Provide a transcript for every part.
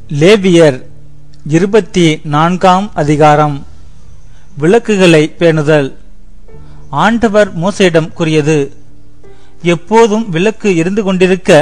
லேவியர் இருபத்தி நான்காம் அதிகாரம் விளக்குகளை பேணுதல் ஆண்டவர் மோசையிடம் கூறியது எப்போதும் விளக்கு எரிந்து கொண்டிருக்க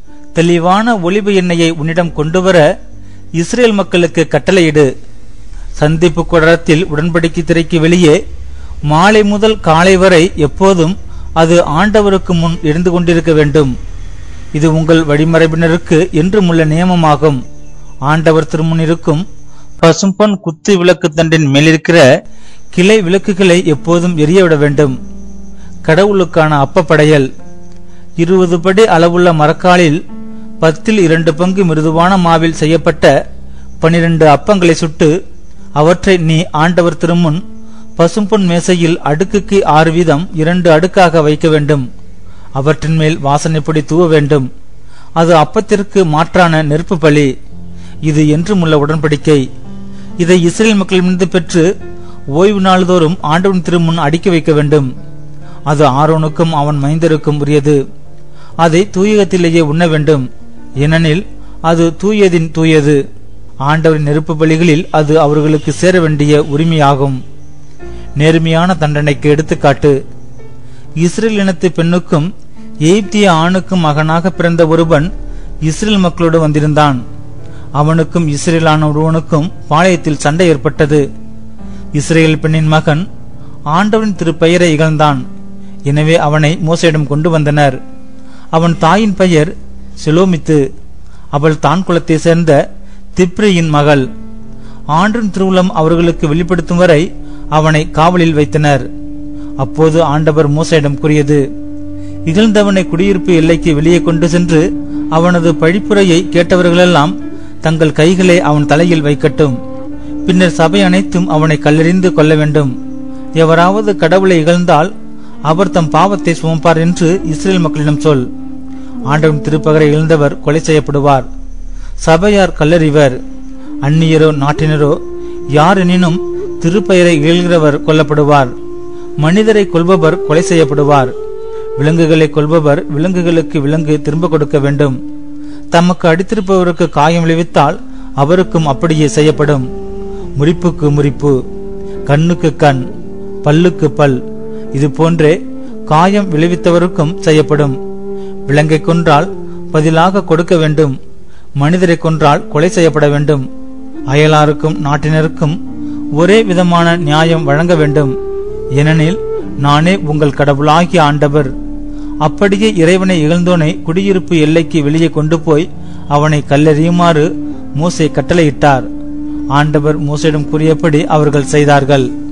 தெளிவான ஒளிவு எண்ணெயை உன்னிடம் கொண்டுவர இஸ்ரேல் மக்களுக்கு கட்டளையிடு சந்திப்பு குடரத்தில் உடன்படிக்கை திரைக்கு வெளியே மாலை முதல் காலை வரை எப்போதும் அது ஆண்டவருக்கு முன் இருந்து கொண்டிருக்க வேண்டும் இது உங்கள் வழிமரபினருக்கு என்றுமுள்ள நியமமாகும் ஆண்டவர் திருமுன் இருக்கும் பசும்பொன் குத்து விளக்கு தண்டின் மேலிருக்கிற கிளை விளக்குகளை எப்போதும் எரியவிட வேண்டும் கடவுளுக்கான அப்பப்படையல் இருபது படி அளவுள்ள மரக்காலில் பத்தில் இரண்டு பங்கு மிருதுவான மாவில் செய்யப்பட்ட பனிரெண்டு அப்பங்களை சுட்டு அவற்றை நீ ஆண்டவர் திருமுன் பசும்பொன் மேசையில் அடுக்குக்கு ஆறு வீதம் இரண்டு அடுக்காக வைக்க வேண்டும் அவற்றின் மேல் வாசனைப்பொடி தூவ வேண்டும் அது அப்பத்திற்கு மாற்றான நெருப்பு பலி இது என்றுமுள்ள உடன்படிக்கை இதை இஸ்ரேல் மக்களிடமிருந்து பெற்று ஓய்வு நாள்தோறும் ஆண்டவன் திருமுன் அடுக்கி வைக்க வேண்டும் அது ஆரோனுக்கும் அவன் மைந்தருக்கும் உரியது அதை தூயகத்திலேயே உண்ண வேண்டும் ஏனெனில் அது தூயதின் தூயது ஆண்டவரின் நெருப்பு பலிகளில் அது அவர்களுக்கு சேர வேண்டிய உரிமையாகும் நேர்மையான தண்டனைக்கு எடுத்துக்காட்டு இஸ்ரேல் இனத்து பெண்ணுக்கும் எய்ப்திய ஆணுக்கும் மகனாக பிறந்த ஒருவன் இஸ்ரேல் மக்களோடு வந்திருந்தான் அவனுக்கும் இஸ்ரேலான ஒருவனுக்கும் பாளையத்தில் சண்டை ஏற்பட்டது இஸ்ரேல் பெண்ணின் மகன் ஆண்டவன் திருப்பெயரை இகழ்ந்தான் எனவே அவனை மோசையிடம் கொண்டு வந்தனர் அவன் தாயின் பெயர் செலோமித்து அவள் தான் குலத்தை சேர்ந்த திப்ரியின் மகள் ஆண்டின் திருவுளம் அவர்களுக்கு வெளிப்படுத்தும் வரை அவனை காவலில் வைத்தனர் அப்போது ஆண்டவர் மோசையிடம் கூறியது இகழ்ந்தவனை குடியிருப்பு எல்லைக்கு வெளியே கொண்டு சென்று அவனது பழிப்புரையை கேட்டவர்களெல்லாம் தங்கள் கைகளை அவன் தலையில் வைக்கட்டும் பின்னர் சபை அனைத்தும் அவனை கல்லெறிந்து கொள்ள வேண்டும் எவராவது கடவுளை இகழ்ந்தால் அவர் தம் பாவத்தை சுமப்பார் என்று இஸ்ரேல் மக்களிடம் சொல் ஆண்டவன் திருப்பகரை இழந்தவர் கொலை செய்யப்படுவார் சபையார் கல்லறிவர் அந்நியரோ நாட்டினரோ யாரெனினும் திருப்பெயரை இகழ்கிறவர் கொல்லப்படுவார் மனிதரை கொல்பவர் கொலை செய்யப்படுவார் விலங்குகளை கொல்பவர் விலங்குகளுக்கு விலங்கு திரும்ப கொடுக்க வேண்டும் தமக்கு அடித்திருப்பவருக்கு காயம் விளைவித்தால் அவருக்கும் அப்படியே செய்யப்படும் முறிப்புக்கு முறிப்பு கண்ணுக்கு கண் பல்லுக்கு பல் இது போன்றே காயம் விளைவித்தவருக்கும் செய்யப்படும் விலங்கை கொன்றால் பதிலாக கொடுக்க வேண்டும் மனிதரை கொன்றால் கொலை செய்யப்பட வேண்டும் அயலாருக்கும் நாட்டினருக்கும் ஒரே விதமான நியாயம் வழங்க வேண்டும் ஏனெனில் நானே உங்கள் கடவுளாகிய ஆண்டவர் அப்படியே இறைவனை இகழ்ந்தோனை குடியிருப்பு எல்லைக்கு வெளியே கொண்டு போய் அவனை கல்லெறியுமாறு மூசை கட்டளையிட்டார் ஆண்டவர் மூசையிடம் கூறியபடி அவர்கள் செய்தார்கள்